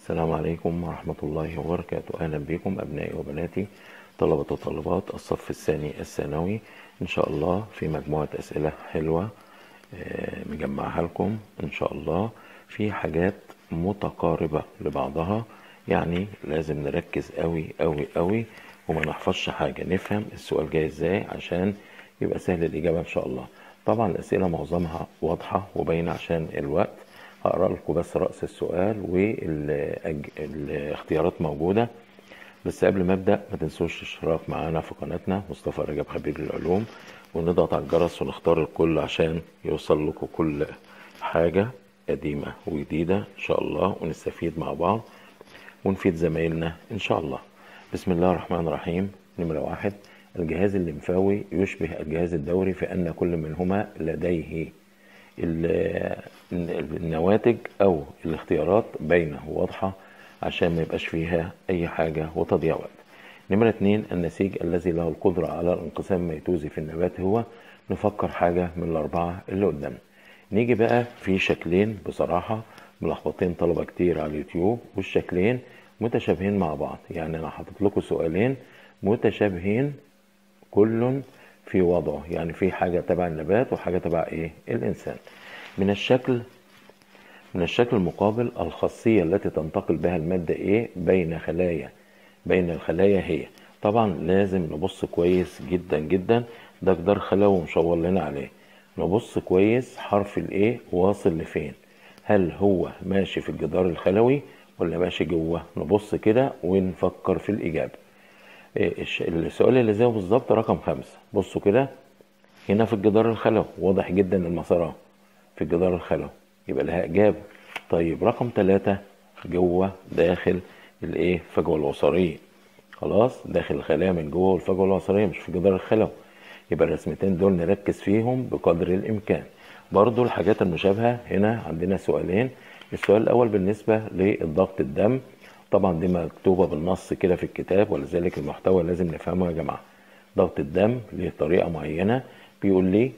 السلام عليكم ورحمة الله وبركاته أهلا بكم أبنائي وبناتي طلبة وطالبات الصف الثاني الثانوي إن شاء الله في مجموعة أسئلة حلوة آه، مجمعها لكم إن شاء الله في حاجات متقاربة لبعضها يعني لازم نركز قوي قوي قوي وما نحفظش حاجة نفهم السؤال جاي ازاي عشان يبقى سهل الإجابة إن شاء الله طبعا الأسئلة معظمها واضحة وباينة عشان الوقت هقرا لكم بس رأس السؤال والاختيارات موجودة بس قبل ما ابدا ما تنسوش الاشتراك معانا في قناتنا مصطفى رجب خبير العلوم ونضغط على الجرس ونختار الكل عشان يوصل لكم كل حاجة قديمة وجديدة إن شاء الله ونستفيد مع بعض ونفيد زمايلنا إن شاء الله بسم الله الرحمن الرحيم نمرة واحد الجهاز الليمفاوي يشبه الجهاز الدوري في أن كل منهما لديه ال- النواتج أو الاختيارات باينة وواضحة عشان ما يبقاش فيها أي حاجة وتضييع وقت نمرة اتنين النسيج الذي له القدرة على الانقسام الميتوزي في النبات هو نفكر حاجة من الأربعة اللي قدامنا نيجي بقى في شكلين بصراحة ملخبطين طلبة كتير على اليوتيوب والشكلين متشابهين مع بعض يعني أنا حاطط لكم سؤالين متشابهين كل في وضعه يعني في حاجة تبع النبات وحاجة تبع إيه الإنسان من الشكل من الشكل المقابل الخاصية التي تنتقل بها المادة إيه بين خلايا بين الخلايا هي طبعا لازم نبص كويس جدا جدا ده جدار خلوي مشاور لنا عليه نبص كويس حرف الايه واصل لفين هل هو ماشي في الجدار الخلوي ولا ماشي جوه نبص كده ونفكر في الإجابة إيه الش- السؤال اللي زيه بالظبط رقم خمسة بصوا كده هنا في الجدار الخلوي واضح جدا المسار أهو في الجدار الخلوي يبقى لها إجابة طيب رقم ثلاثة جوه داخل الإيه الفجوة الوصرية خلاص داخل الخلايا من جوه والفجوة الوصرية مش في الجدار الخلوي يبقى الرسمتين دول نركز فيهم بقدر الإمكان برضو الحاجات المشابهة هنا عندنا سؤالين السؤال الأول بالنسبة للضغط الدم طبعا دي مكتوبة بالنص كده في الكتاب ولذلك المحتوى لازم نفهمه يا جماعة ضغط الدم ليه طريقة معينة بيقول لي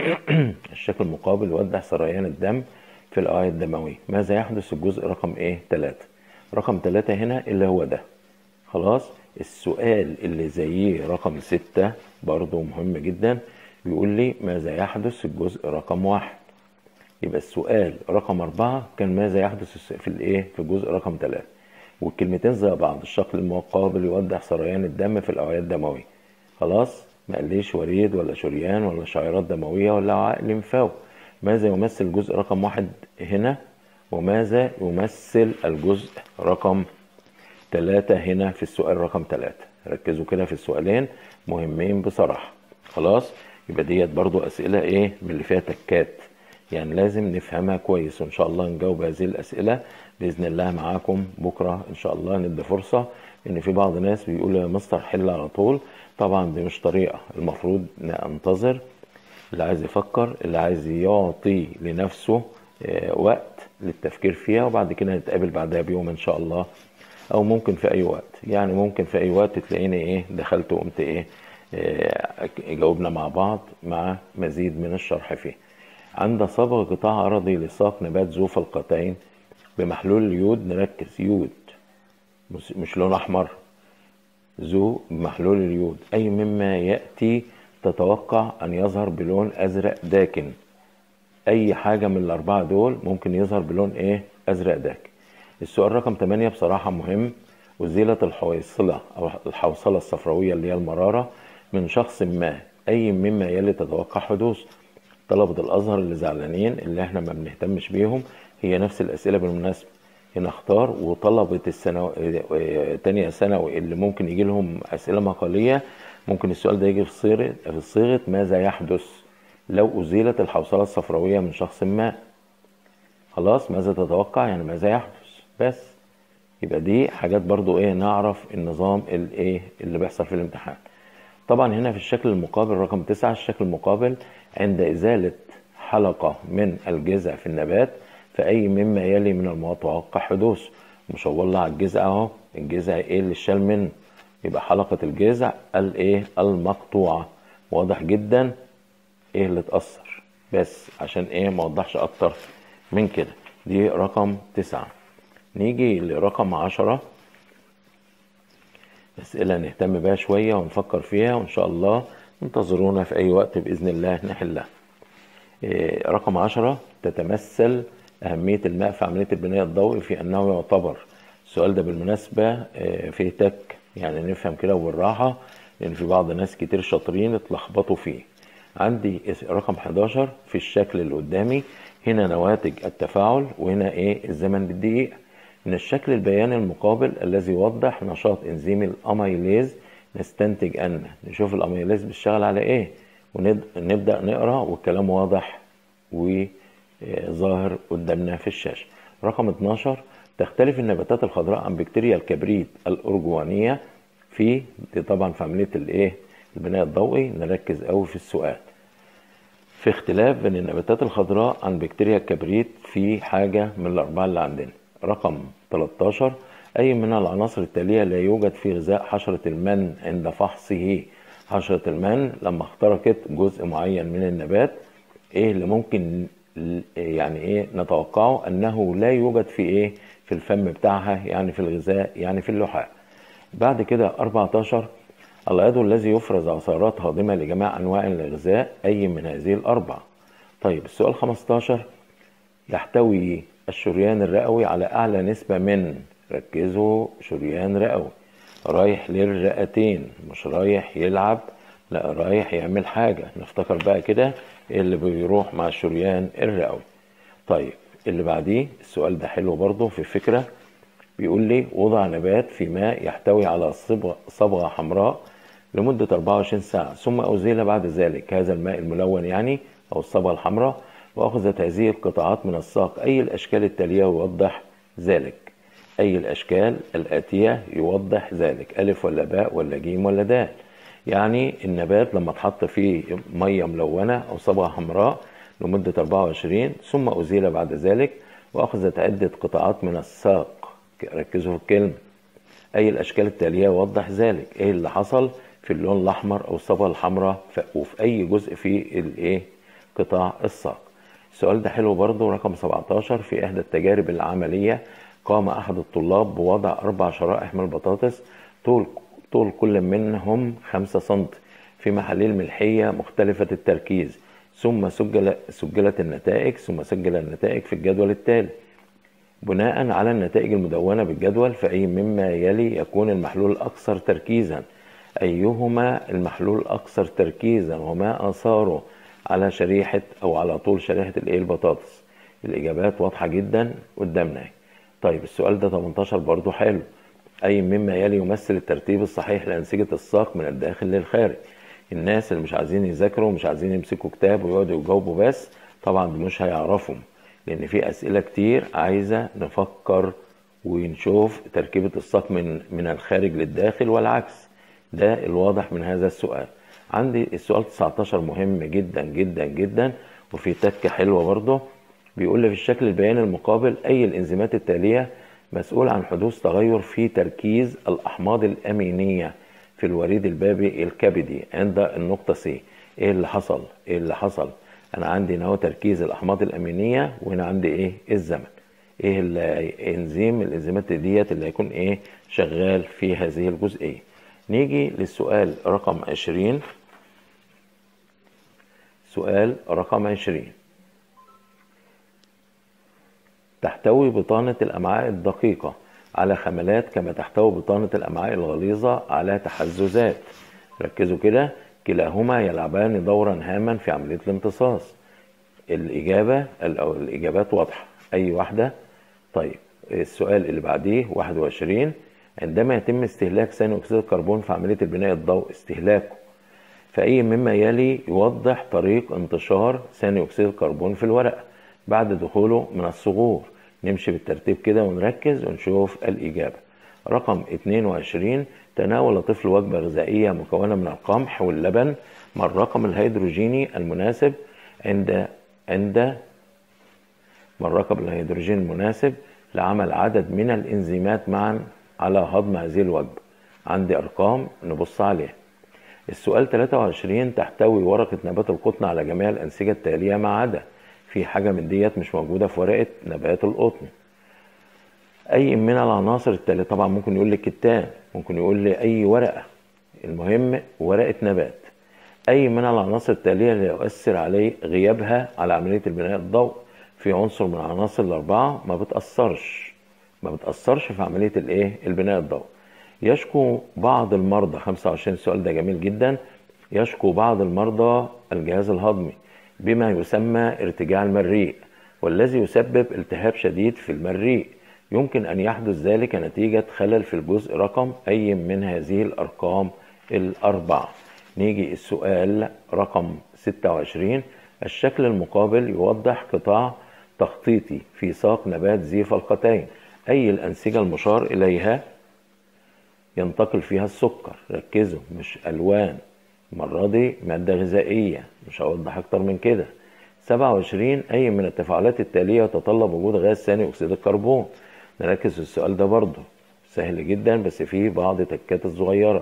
الشكل المقابل يوضح سريان الدم في الأوعية الدموية ماذا يحدث في الجزء رقم ايه 3 رقم 3 هنا اللي هو ده خلاص السؤال اللي زيه رقم ستة برضو مهم جدا بيقول لي ماذا يحدث في الجزء رقم واحد يبقى السؤال رقم أربعة كان ماذا يحدث في الإيه في الجزء رقم ثلاثة والكلمتين زي بعض الشكل المقابل يوضح سريان الدم في الأوعية الدموية خلاص ما قاليش وريد ولا شريان ولا شعيرات دموية ولا وعاء لمفاوي ماذا يمثل الجزء رقم واحد هنا وماذا يمثل الجزء رقم ثلاثة هنا في السؤال رقم ثلاثة ركزوا كده في السؤالين مهمين بصراحة خلاص يبقى ديت برضو أسئلة إيه من اللي فيها تكات يعني لازم نفهمها كويس وإن شاء الله نجاوب هذه الأسئلة بإذن الله معاكم بكرة إن شاء الله ندي فرصة إن في بعض الناس بيقولوا يا مستر حل على طول طبعا دي مش طريقة المفروض ننتظر اللي عايز يفكر اللي عايز يعطي لنفسه آه، وقت للتفكير فيها وبعد كده نتقابل بعدها بيوم ان شاء الله او ممكن في اي وقت يعني ممكن في اي وقت تلاقيني ايه دخلت وقمت ايه آه، جاوبنا مع بعض مع مزيد من الشرح فيه عند صبغ قطاع ارضي لساق نبات ذو فلقتين بمحلول اليود نركز يود مش- مش لون احمر ذو محلول اليود أي مما يأتي تتوقع أن يظهر بلون أزرق داكن أي حاجة من الأربعة دول ممكن يظهر بلون إيه أزرق داكن السؤال رقم 8 بصراحة مهم أزيلت الحويصلة أو الحوصلة الصفراوية اللي هي المرارة من شخص ما أي مما يلي تتوقع حدوث طلبة الأزهر اللي زعلانين اللي احنا ما بنهتمش بيهم هي نفس الأسئلة بالمناسبة هنا اختار وطلبة السنو... اه، تانية ثانوي اللي ممكن يجي لهم أسئلة مقالية ممكن السؤال ده يجي في صيغة في صيغة ماذا يحدث لو أزيلت الحوصلة الصفراوية من شخص ما خلاص ماذا تتوقع يعني ماذا يحدث بس يبقى دي حاجات برضو ايه نعرف النظام الايه اللي بيحصل في الامتحان طبعا هنا في الشكل المقابل رقم تسعة الشكل المقابل عند إزالة حلقة من الجذع في النبات فأي مما يلي من المتوقع حدوث مشاور لها على الجذع اهو الجذع ايه اللي شال منه يبقى حلقة الجذع الايه المقطوعة واضح جدا ايه اللي اتأثر بس عشان ايه ما اوضحش اكتر من كده دي رقم تسعة نيجي لرقم عشرة أسئلة نهتم بها شوية ونفكر فيها وإن شاء الله انتظرونا في أي وقت بإذن الله نحلها إيه، رقم عشرة تتمثل أهمية الماء في عملية البناء الضوئي في أنه يعتبر السؤال ده بالمناسبة إيه، فيه تك يعني نفهم كده بالراحة لأن في بعض ناس كتير شاطرين اتلخبطوا فيه عندي رقم 11 في الشكل اللي قدامي هنا نواتج التفاعل وهنا ايه الزمن بالدقيقة من الشكل البياني المقابل الذي يوضح نشاط انزيم الاميليز نستنتج ان نشوف الاميليز بيشتغل على ايه ونبدا نقرا والكلام واضح وظاهر قدامنا في الشاشه رقم 12 تختلف النباتات الخضراء عن بكتيريا الكبريت الارجوانيه في دي طبعا في عمليه الايه البناء الضوئي نركز قوي في السؤال في اختلاف بين النباتات الخضراء عن بكتيريا الكبريت في حاجه من الاربعه اللي عندنا رقم 13 أي من العناصر التالية لا يوجد في غذاء حشرة المن عند فحصه حشرة المن لما اخترقت جزء معين من النبات ايه اللي ممكن يعني ايه نتوقعه انه لا يوجد في ايه في الفم بتاعها يعني في الغذاء يعني في اللحاء بعد كده 14 العضو الذي يفرز عصارات هاضمة لجميع أنواع الغذاء أي من هذه الأربع طيب السؤال 15 يحتوي الشريان الرئوي على أعلى نسبة من ركزوا شريان رئوي رايح للرئتين مش رايح يلعب لا رايح يعمل حاجة نفتكر بقى كده اللي بيروح مع الشريان الرئوي طيب اللي بعديه السؤال ده حلو برضه في فكرة بيقول لي وضع نبات في ماء يحتوي على صبغة, صبغة حمراء لمدة 24 ساعة ثم أزيل بعد ذلك هذا الماء الملون يعني أو الصبغة الحمراء وأخذت هذه القطاعات من الساق أي الأشكال التالية يوضح ذلك أي الأشكال الآتية يوضح ذلك ألف ولا باء ولا جيم ولا دال يعني النبات لما اتحط فيه مية ملونة أو صبغة حمراء لمدة 24 ثم أزيل بعد ذلك وأخذت عدة قطاعات من الساق ركزوا في الكلمة أي الأشكال التالية يوضح ذلك إيه اللي حصل في اللون الأحمر أو الصبغة الحمراء وفي أي جزء في الإيه قطاع الساق السؤال ده حلو برضه رقم 17 في إحدى التجارب العملية قام أحد الطلاب بوضع أربع شرائح من البطاطس طول طول كل منهم 5 سم في محاليل ملحية مختلفة التركيز ثم سجل سجلت النتائج ثم سجل النتائج في الجدول التالي بناء على النتائج المدونة بالجدول فأي مما يلي يكون المحلول الأكثر تركيزا أيهما المحلول الأكثر تركيزا وما آثاره على شريحة أو على طول شريحة الإيه البطاطس الإجابات واضحة جدا قدامنا طيب السؤال ده 18 برضو حلو أي مما يلي يمثل الترتيب الصحيح لأنسجة الساق من الداخل للخارج الناس اللي مش عايزين يذاكروا ومش عايزين يمسكوا كتاب ويقعدوا يجاوبوا بس طبعا مش هيعرفوا لأن في أسئلة كتير عايزة نفكر ونشوف تركيبة الساق من من الخارج للداخل والعكس ده الواضح من هذا السؤال عندي السؤال 19 مهم جدا جدا جدا وفي تكة حلوة برضه بيقول لي في الشكل البياني المقابل أي الإنزيمات التالية مسؤول عن حدوث تغير في تركيز الأحماض الأمينية في الوريد البابي الكبدي عند النقطة سي إيه اللي حصل؟ إيه اللي حصل؟ أنا عندي هنا هو تركيز الأحماض الأمينية وهنا عندي إيه؟ الزمن إيه الإنزيم الإنزيمات ديت اللي هيكون إيه؟ شغال في هذه الجزئية نيجي للسؤال رقم 20 سؤال رقم 20 تحتوي بطانة الأمعاء الدقيقة على خملات كما تحتوي بطانة الأمعاء الغليظة على تحززات ركزوا كده كلاهما يلعبان دورا هاما في عملية الامتصاص الإجابة أو الإجابات واضحة أي واحدة طيب السؤال اللي بعديه 21 عندما يتم استهلاك ثاني أكسيد الكربون في عملية البناء الضوئي استهلاكه فأي مما يلي يوضح طريق انتشار ثاني أكسيد الكربون في الورقة بعد دخوله من الصغور نمشي بالترتيب كده ونركز ونشوف الإجابة رقم 22 تناول طفل وجبة غذائية مكونة من القمح واللبن مع الرقم الهيدروجيني المناسب عند عند ما الرقم الهيدروجيني المناسب لعمل عدد من الإنزيمات معا على هضم هذه الوجبة عندي أرقام نبص عليها السؤال 23 تحتوي ورقة نبات القطن على جميع الأنسجة التالية ما عدا في حاجة من ديت مش موجودة في ورقة نبات القطن اي من العناصر التالية طبعا ممكن يقول لي كتان ممكن يقول لي اي ورقة المهم ورقة نبات اي من العناصر التالية اللي يؤثر عليه غيابها على عملية البناء الضوء في عنصر من العناصر الاربعة ما بتأثرش ما بتأثرش في عملية الايه البناء الضوء يشكو بعض المرضى 25 السؤال ده جميل جدا يشكو بعض المرضى الجهاز الهضمي بما يسمى ارتجاع المريء والذي يسبب التهاب شديد في المريء يمكن أن يحدث ذلك نتيجة خلل في الجزء رقم أي من هذه الأرقام الأربعة نيجي السؤال رقم 26 الشكل المقابل يوضح قطاع تخطيطي في ساق نبات ذي فلقتين أي الأنسجة المشار إليها ينتقل فيها السكر ركزوا مش ألوان المرة دي مادة غذائية مش هوضح أكتر من كده 27 أي من التفاعلات التالية يتطلب وجود غاز ثاني أكسيد الكربون نركز في السؤال ده برضه سهل جدا بس فيه بعض تكات الصغيرة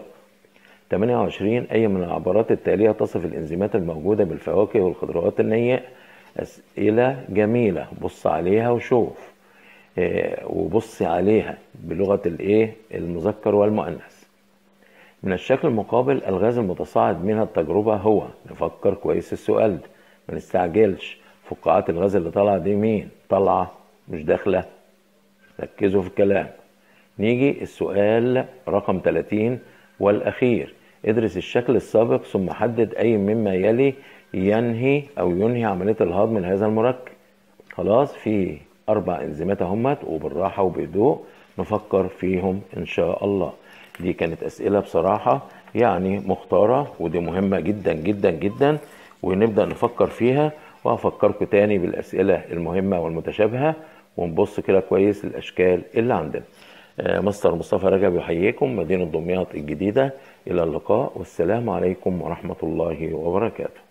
28 أي من العبارات التالية تصف الإنزيمات الموجودة بالفواكه والخضروات النيئة أسئلة جميلة بص عليها وشوف آه، وبص عليها بلغة الإيه المذكر والمؤنث من الشكل المقابل الغاز المتصاعد من التجربة هو نفكر كويس السؤال ده ما نستعجلش فقاعات الغاز اللي طالعة دي مين طالعة مش داخلة ركزوا في الكلام نيجي السؤال رقم 30 والأخير ادرس الشكل السابق ثم حدد أي مما يلي ينهي أو ينهي عملية الهضم لهذا المركب خلاص في أربع إنزيمات اهمت وبالراحة وبهدوء نفكر فيهم إن شاء الله دي كانت أسئلة بصراحة يعني مختارة ودي مهمة جدا جدا جدا ونبدأ نفكر فيها وهفكركم تاني بالأسئلة المهمة والمتشابهة ونبص كده كويس للأشكال اللي عندنا آه، مستر مصطفى رجب يحييكم مدينة دمياط الجديدة إلى اللقاء والسلام عليكم ورحمة الله وبركاته